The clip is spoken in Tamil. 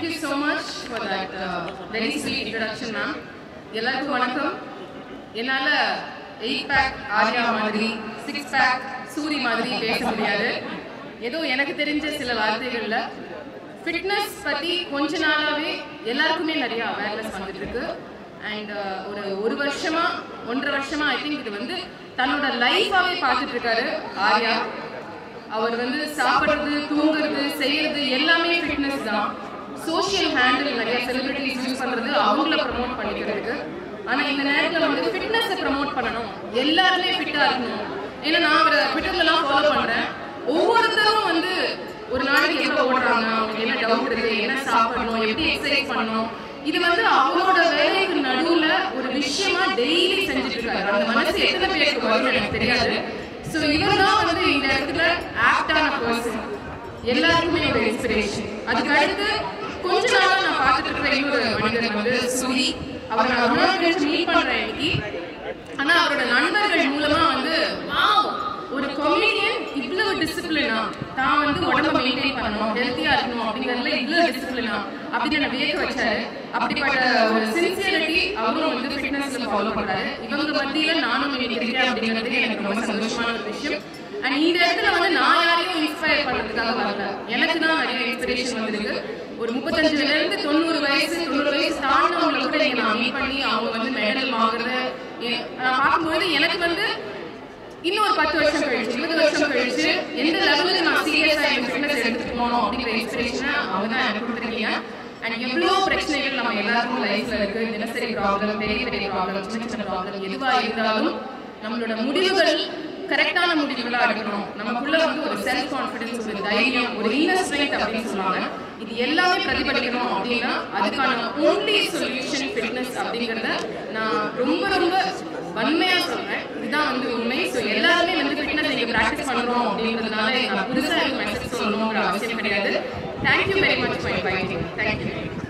thank you so much for that very sweet introduction ma'am எல்லாருக்கும் வணக்கம் என்னால் எயிட் பேக் ஆர்யா மாதிரி சிக்ஸ் பேக் சூரி மாதிரி பேச முடியாது ஏதோ எனக்கு தெரிஞ்ச சில வார்த்தைகளில் ஃபிட்னஸ் பற்றி கொஞ்ச நாளாகவே எல்லாருக்குமே நிறைய அவேர்னஸ் வந்துட்டு இருக்கு அண்ட் ஒரு ஒரு வருஷமா ஒன்றரை வருஷமா ஐ திங்க் இது வந்து தன்னோட லைஃபாகவே பார்த்துட்டு இருக்காரு ஆர்யா அவர் வந்து சாப்பிட்றது தூங்குறது செய்யறது எல்லாமே ஃபிட்னஸ் தான் சோஷியல் ஹேண்டில் நிறைய செலிபிரிட்டிஸ் யூஸ் பண்றது அவங்கள ப்ரமோட் பண்ணிக்கிறதுக்கு ஆனா இந்த நேரத்துல வந்து ஃபிட்னஸை ப்ரமோட் பண்ணணும் எல்லாருமே ஃபிட்டா இருக்கணும் ஏன்னா நான் அவரை ட்விட்டர்லாம் ஃபாலோ பண்றேன் ஒவ்வொருத்தரும் வந்து ஒரு நாளைக்கு எவ்வளவு ஓடுறாங்க அவங்களுக்கு என்ன டவுட் இருக்கு என்ன சாப்பிடணும் எப்படி எக்ஸசைஸ் பண்ணணும் இது வந்து அவரோட வேலைக்கு நடுவுல ஒரு விஷயமா டெய்லி செஞ்சுட்டு இருக்காரு அந்த மனசு எத்தனை பேருக்கு வரும்னு எனக்கு தெரியாது ஸோ இவர் தான் வந்து இந்த இடத்துல ஆக்டான பர்சன் எல்லாருக்குமே ஒரு இன்ஸ்பிரேஷன் அதுக்கு அடுத்து கொஞ்ச நாளா நான் பார்த்துட்டு இருக்கிற இன்னொரு மனிதர் வந்து சூரி அவரை நான் ரொம்ப நாள் கழிச்சு மீட் பண்றேன் இன்னைக்கு ஆனா அவரோட நண்பர்கள் மூலமா வந்து வாவ் ஒரு கொமேடியன் இவ்வளவு டிசிப்ளினா தான் வந்து உடம்ப மெயின்டைன் பண்ணணும் ஹெல்த்தியா இருக்கணும் அப்படிங்கறதுல இவ்வளவு டிசிப்ளினா அப்படின்னு என்ன வியக்க வச்சாரு அப்படிப்பட்ட ஒரு சின்சியரிட்டி அவரும் வந்து ஃபிட்னஸ்ல ஃபாலோ பண்றாரு இவங்க மத்தியில நானும் இன்னைக்கு இருக்கேன் அப்படிங்கிறது எனக்கு ரொம்ப சந்தோஷமான ஒரு விஷயம் அண்ட் இந்த இடத்துல வந்து நான் யாரையும் இன்ஸ்பயர் பண்றதுக்காக வரல எனக்கு தான் நிறைய இன்ஸ்பிரேஷன் வந்திருக்கு ஒரு முப்பத்தஞ்சுல இருந்து தொண்ணூறு வயசு தொண்ணூறு வயசு தாண்டினவங்களை கூட இங்க நான் மீட் பண்ணி அவங்க வந்து மெடல் வாங்குறத எ- நான் பார்க்கும்போது எனக்கு வந்து இன்னும் ஒரு பத்து வருஷம் கழிச்சு இருபது வருஷம் கழிச்சு எந்த லெவலுக்கு நான் சீரியஸா என் ஃபிட்னஸ் எடுத்துட்டு போகணும் அப்படிங்கிற இன்ஸ்பிரேஷனை அவங்க தான் எனக்கு கொடுத்துருக்கீங்க அண்ட் எவ்வளோ பிரச்சனைகள் நம்ம எல்லாருக்கும் லைஃப்ல இருக்கு தினசரி ப்ராப்ளம் பெரிய பெரிய ப்ராப்ளம் சின்ன சின்ன ப்ராப்ளம் எதுவா இருந்தாலும் நம்மளோட முடிவுகள் கரெக்டான முடிவுகளா எடுக்கணும் நமக்குள்ள வந்து ஒரு செல்ஃப் கான்ஃபிடன்ஸ் ஒரு தைரியம் ஒரு இன்னர் ஸ்ட்ரென்த் அப்படின்னு சொல்லுவாங்க இது எல்லாமே பிரதிபலிக்கணும் அப்படின்னா அதுக்கான ஓன்லி சொல்யூஷன் ஃபிட்னஸ் அப்படிங்கறத நான் ரொம்ப ரொம்ப வன்மையா சொல்றேன் இதுதான் வந்து உண்மை ஸோ எல்லாருமே வந்து ஃபிட்னஸ் நீங்க ப்ராக்டிஸ் பண்றோம் அப்படின்றதுனால நான் புதுசா எனக்கு மெசேஜ் சொல்லணுங்கிற அவசியம் கிடையாது thank you very much for inviting thank you